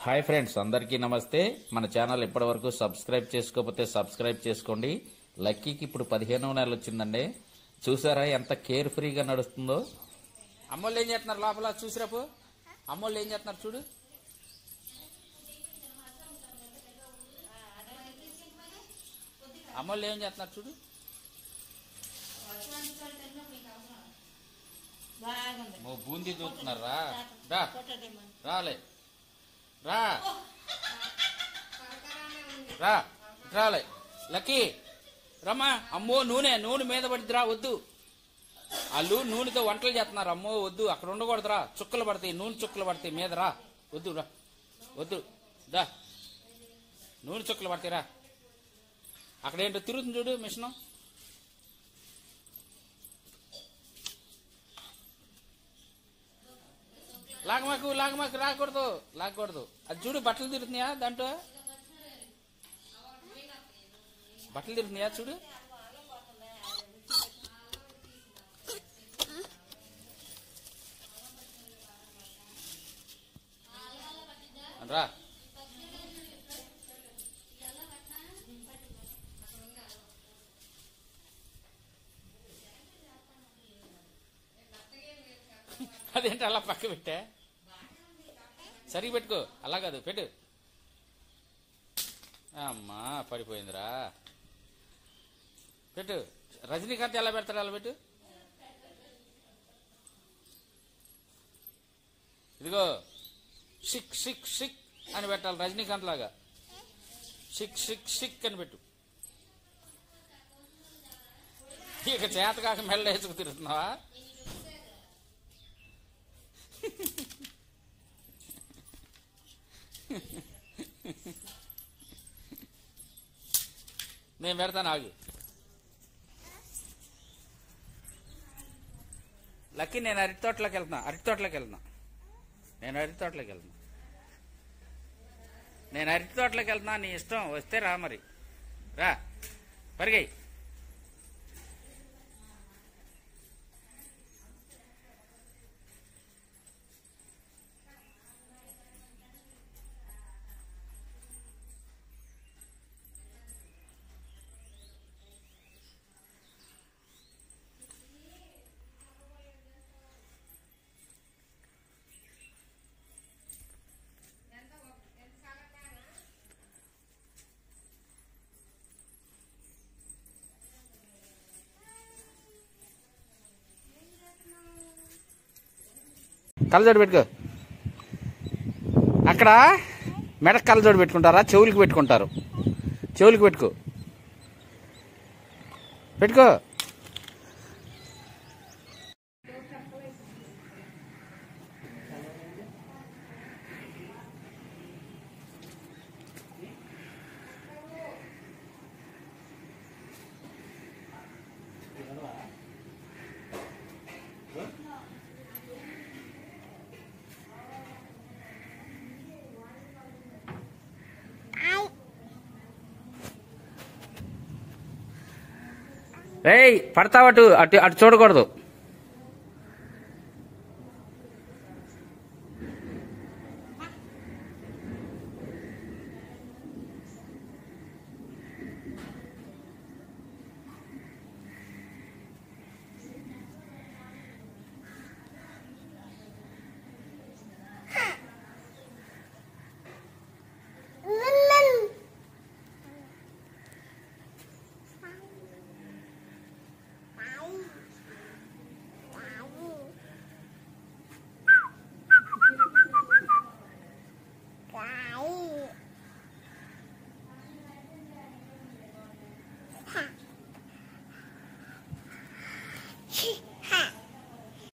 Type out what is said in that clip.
Hi friends అందరికీ నమస్తే మన ఛానల్ ఇప్పటివరకు సబ్స్క్రైబ్ చేసుకోకపోతే సబ్స్క్రైబ్ చేసుకోండి లక్కీకి ఇప్పుడు పదిహేనవ నెల వచ్చిందండి చూసారా ఎంత కేర్ ఫ్రీగా నడుస్తుందో అమ్మోళ్ళు ఏం చేస్తున్నారు లోపల చూసిరాపు అమ్మోళ్ళు ఏం చేస్తున్నారు చూడు అమ్మోళ్ళు ఏం చేస్తున్నారు చూడు బాగుంది ఓ బూందీ దూకుతున్నారా రా రాలే రా రా ఇటు రాలే లక్కీ రమ్మా అమ్మో నూనె నూనె మీద పడిద్దిరా వద్దు వాళ్ళు నూనెతో వంటలు చేస్తున్నారు అమ్మో వద్దు అక్కడ ఉండకూడదురా చుక్కలు పడతాయి నూనె చుక్కలు పడతాయి మీద రా వద్దు రా వద్దు దా నూనె చుక్కలు పడతాయి రా అక్కడ ఏంటో తిరుగుతుంది చూడు మిషను లాగమాకు లాగమాకు రాకూడదు లాగకూడదు అది చూడు బట్టలు తిరుగుతున్నాయా దాంట్లో బట్టలు తిరుగుతున్నాయా చూడు రా అదేంటి అలా పక్క పెట్టా సరిగి పెట్టుకో అలా కాదు పెట్టు అమ్మా పడిపోయిందిరా పెట్టు రజనీకాంత్ ఎలా పెడతాడు అలా పెట్టు ఇదిగో షిక్ షిక్ షిక్ అని పెట్టాలి రజనీకాంత్ లాగా షిక్ షిక్ షిక్ అని పెట్టు ఇక చేత కాక మెల్ల వేసుకు తిరుగుతున్నావా నేను పెడతాను ఆగు లక్కీ నేను అరటి తోటలోకి వెళ్తున్నా అరటి తోటలోకి వెళ్తున్నా నేను అరటి తోటలోకి వెళ్తున్నా నేను అరటి తోటలోకి వెళ్తున్నా నీ ఇష్టం వస్తే రా మరి రా పరిగెయ్ కళ్ళజోడు పెట్టుకో అక్కడ మెడకు కళ్ళజోడు పెట్టుకుంటారా చెవులకి పెట్టుకుంటారు చెవులకి పెట్టుకో పెట్టుకో ఏయ్ పడతావు అటు అటు అటు చూడకూడదు Cái.